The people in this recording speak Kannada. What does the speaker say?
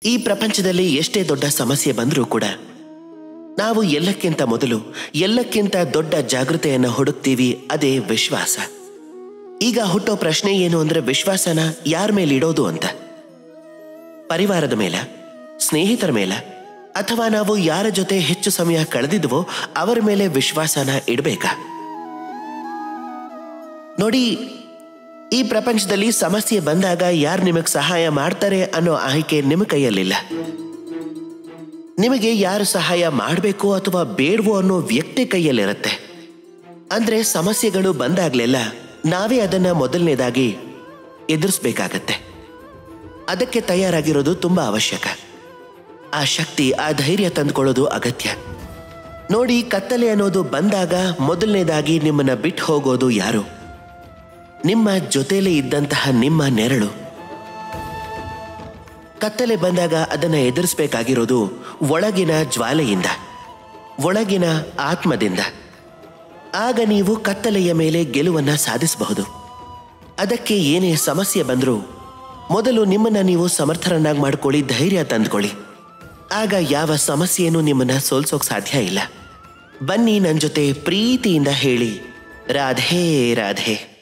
ಈ ಪ್ರಪಂಚದಲ್ಲಿ ಎಷ್ಟೇ ದೊಡ್ಡ ಸಮಸ್ಯೆ ಬಂದರೂ ಕೂಡ ನಾವು ಎಲ್ಲಕ್ಕಿಂತ ಮೊದಲು ಎಲ್ಲಕ್ಕಿಂತ ದೊಡ್ಡ ಜಾಗೃತೆಯನ್ನು ಹುಡುಕ್ತೀವಿ ಅದೇ ವಿಶ್ವಾಸ ಈಗ ಹುಟ್ಟೋ ಪ್ರಶ್ನೆ ಏನು ಅಂದ್ರೆ ವಿಶ್ವಾಸನ ಯಾರ ಮೇಲೆ ಇಡೋದು ಅಂತ ಪರಿವಾರದ ಮೇಲ ಸ್ನೇಹಿತರ ಮೇಲ ಅಥವಾ ನಾವು ಯಾರ ಜೊತೆ ಹೆಚ್ಚು ಸಮಯ ಕಳೆದಿದ್ವೋ ಅವರ ಮೇಲೆ ವಿಶ್ವಾಸನ ಇಡಬೇಕಾ ನೋಡಿ ಈ ಪ್ರಪಂಚದಲ್ಲಿ ಸಮಸ್ಯೆ ಬಂದಾಗ ಯಾರು ನಿಮಗೆ ಸಹಾಯ ಮಾಡ್ತಾರೆ ಅನ್ನೋ ಆಯ್ಕೆ ನಿಮ್ಮ ಕೈಯಲ್ಲಿಲ್ಲ ನಿಮಗೆ ಯಾರು ಸಹಾಯ ಮಾಡಬೇಕು ಅಥವಾ ಬೇಡವೋ ಅನ್ನೋ ವ್ಯಕ್ತಿ ಕೈಯಲ್ಲಿರುತ್ತೆ ಅಂದ್ರೆ ಸಮಸ್ಯೆಗಳು ಬಂದಾಗ್ಲೆಲ್ಲ ನಾವೇ ಅದನ್ನ ಮೊದಲನೇದಾಗಿ ಎದುರಿಸ್ಬೇಕಾಗತ್ತೆ ಅದಕ್ಕೆ ತಯಾರಾಗಿರೋದು ತುಂಬಾ ಅವಶ್ಯಕ ಆ ಶಕ್ತಿ ಆ ಧೈರ್ಯ ತಂದ್ಕೊಳ್ಳೋದು ಅಗತ್ಯ ನೋಡಿ ಕತ್ತಲೆ ಅನ್ನೋದು ಬಂದಾಗ ಮೊದಲನೇದಾಗಿ ನಿಮ್ಮನ್ನ ಬಿಟ್ಟು ಹೋಗೋದು ಯಾರು ನಿಮ್ಮ ಜೊತೆಲೇ ಇದ್ದಂತಹ ನಿಮ್ಮ ನೆರಳು ಕತ್ತಲೆ ಬಂದಾಗ ಅದನ್ನ ಎದುರಿಸಬೇಕಾಗಿರೋದು ಒಳಗಿನ ಜ್ವಾಲೆಯಿಂದ ಒಳಗಿನ ಆತ್ಮದಿಂದ ಆಗ ನೀವು ಕತ್ತಲೆಯ ಮೇಲೆ ಗೆಲುವನ್ನ ಸಾಧಿಸಬಹುದು ಅದಕ್ಕೆ ಏನೇ ಸಮಸ್ಯೆ ಬಂದರೂ ಮೊದಲು ನಿಮ್ಮನ್ನ ನೀವು ಸಮರ್ಥರನ್ನಾಗಿ ಮಾಡ್ಕೊಳ್ಳಿ ಧೈರ್ಯ ತಂದ್ಕೊಳ್ಳಿ ಆಗ ಯಾವ ಸಮಸ್ಯೆನೂ ನಿಮ್ಮನ್ನ ಸೋಲ್ಸೋಕ್ ಸಾಧ್ಯ ಇಲ್ಲ ಬನ್ನಿ ನನ್ನ ಜೊತೆ ಪ್ರೀತಿಯಿಂದ ಹೇಳಿ ರಾಧೇ ರಾಧೆ